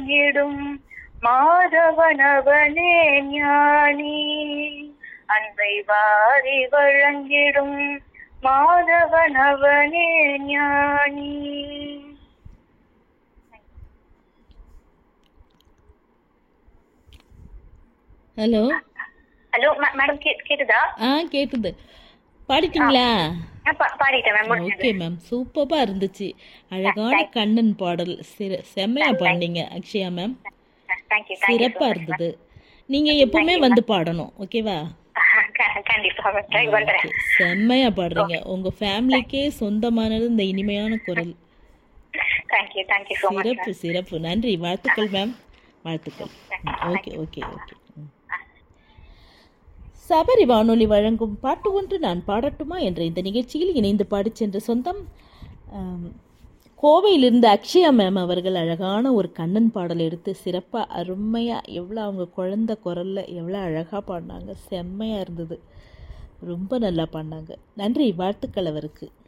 இடும் மாதவனவனே ஞானி அன்பை வாரி வழங்கிடும் மாதவனவனே ஞானி ஹலோ ஹலோ மேடம் கேட்டுதா ஆ கேட்டுது பாடிட்டீங்களா நான் பா- பாடிட்டேன் மேம் முடிஞ்சது ஓகே மேம் சூப்பராக இருந்துச்சு அழகான கண்ணன் பாடல் சிற செம்மையாக பாடினீங்க அக்ஷயா மேம் தேங்க்யூ சிறப்பாக இருந்தது நீங்கள் எப்பவுமே வந்து பாடணும் ஓகேவா கண்டிப்பா ட்ரை பண்றேன் ஓகே செம்மையாக பாடுறீங்க உங்கள் ஃபேமிலிக்கே சொந்தமானது இந்த இனிமையான குரல் தேங்க்யூ தேங்க்யூ ஸோ மச் சிறப்பு சிறப்பு நன்றி வாழ்த்துக்கள் மேம் வாழ்த்துக்கள் ஓகே ஓகே ஓகே ம். சபரி வானொலி வழங்கும் பாட்டு ஒன்று நான் பாடட்டுமா என்ற இந்த நிகழ்ச்சியில் இணைந்து பாடிச் சென்ற சொந்தம் ஆம், கோவையிலிருந்து அக்ஷயா மேம் அவர்கள் அழகான ஒரு கண்ணன் பாடல் எடுத்து சிறப்பாக அருமையாக எவ்வளோ அவங்க குழந்த குரலில் எவ்வளோ அழகாக பாடினாங்க செம்மையாக இருந்தது ரொம்ப நல்லா பாடினாங்க நன்றி வாழ்த்துக்கள் அவருக்கு